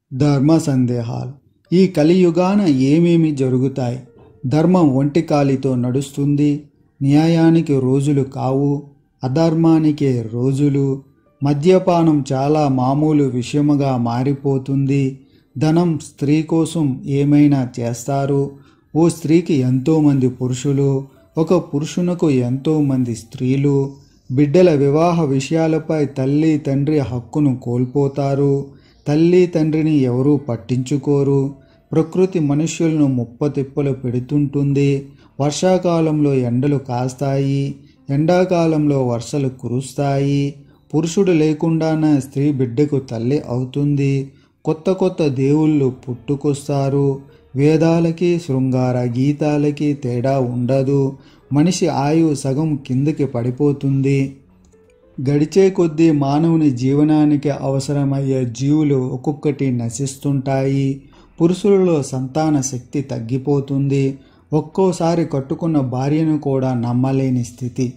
ధర్మ సందేహాలు ఈ కలియుగాన ఏమేమి జరుగుతాయి ధర్మం ఒంటి కాలితో నడుస్తుంది న్యాయానికి రోజులు కావు అధర్మానికే రోజులు మద్యపానం చాలా మామూలు విషయముగా మారిపోతుంది ధనం స్త్రీ కోసం ఏమైనా చేస్తారు ఓ స్త్రీకి ఎంతోమంది పురుషులు ఒక పురుషునకు ఎంతోమంది స్త్రీలు బిడ్డల వివాహ విషయాలపై తల్లి తండ్రి హక్కును కోల్పోతారు తల్లి తండ్రిని ఎవరూ పట్టించుకోరు ప్రకృతి మనుష్యులను ముప్పతిప్పలు పెడుతుంటుంది వర్షాకాలంలో ఎండలు కాస్తాయి ఎండాకాలంలో వర్షాలు కురుస్తాయి పురుషుడు లేకుండానే స్త్రీ బిడ్డకు తల్లి అవుతుంది కొత్త కొత్త దేవుళ్ళు పుట్టుకొస్తారు వేదాలకి శృంగార గీతాలకి తేడా ఉండదు మనిషి ఆయువు సగం కిందకి పడిపోతుంది గడిచే కొద్దీ మానవుని జీవనానికి అవసరమయ్యే జీవులు ఒక్కొక్కటి నశిస్తుంటాయి పురుషులలో సంతాన శక్తి తగ్గిపోతుంది ఒక్కోసారి కట్టుకున్న భార్యను కూడా నమ్మలేని స్థితి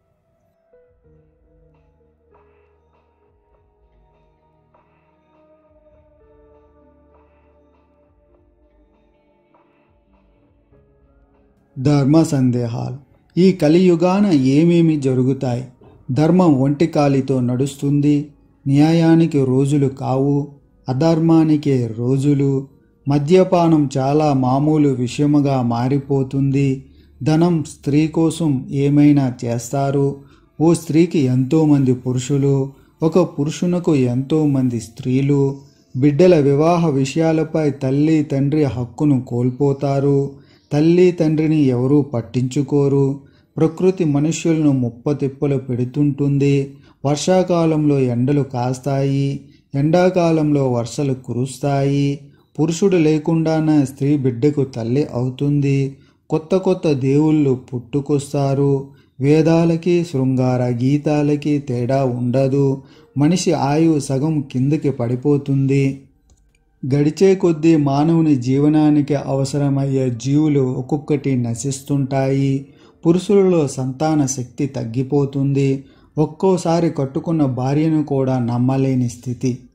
ధర్మ సందేహాలు ఈ కలియుగాన ఏమేమి జరుగుతాయి ధర్మం ఒంటి కాలితో నడుస్తుంది న్యాయానికి రోజులు కావు అధర్మానికే రోజులు మద్యపానం చాలా మామూలు విషయముగా మారిపోతుంది ధనం స్త్రీ కోసం ఏమైనా చేస్తారు ఓ స్త్రీకి ఎంతోమంది పురుషులు ఒక పురుషునకు ఎంతోమంది స్త్రీలు బిడ్డల వివాహ విషయాలపై తల్లి తండ్రి హక్కును కోల్పోతారు తల్లి తండ్రిని ఎవరూ పట్టించుకోరు ప్రకృతి మనుష్యులను ముప్పతిప్పలు పెడుతుంటుంది వర్షాకాలంలో ఎండలు కాస్తాయి ఎండాకాలంలో వర్షాలు కురుస్తాయి పురుషుడు లేకుండానే స్త్రీ బిడ్డకు తల్లి అవుతుంది కొత్త కొత్త దేవుళ్ళు పుట్టుకొస్తారు వేదాలకి శృంగార గీతాలకి తేడా ఉండదు మనిషి ఆయువు సగం కిందకి పడిపోతుంది గడిచే కొద్దీ మానవుని జీవనానికి అవసరమయ్యే జీవులు ఒక్కొక్కటి నశిస్తుంటాయి పురుషులలో సంతాన శక్తి తగ్గిపోతుంది ఒక్కోసారి కట్టుకున్న భార్యను కూడా నమ్మలేని స్థితి